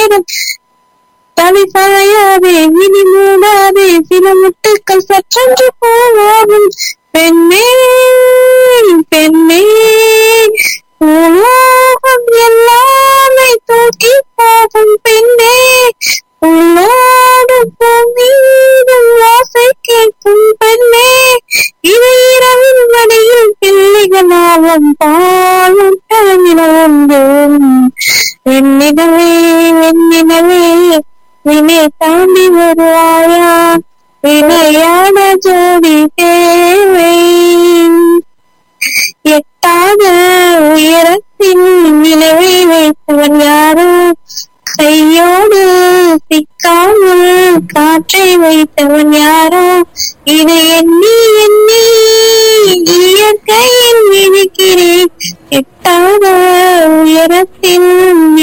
நேரம் தலை சாயாதே விழி மூடாதே சில முட்டுக்கள் சற்றென்று போகும் பெண்ணே பெண்ணே உலோகம் எல்லாமே தூக்கி போகும் பெண்ணே உன்னோடு மீதும் ஆசை கேட்கும் பெண்ணே இது இரவின் மடியில் பிள்ளைகளாவும் பாலும் கிளம்பினோம் வெண்ணிடவே வெண்ணிடவே வினை தாண்டி வருவாயா விளையாட ஜோடி தேவை எட்டாத உயரத்தின் நிலவை வைத்தவன் யாரோ கையோடு சிக்காமல் காற்றை வைத்தவன் யாரோ இதை எண்ணி எண்ணி இயற்கையில் விதிக்கிறேன் எட்டாத உயரத்தின்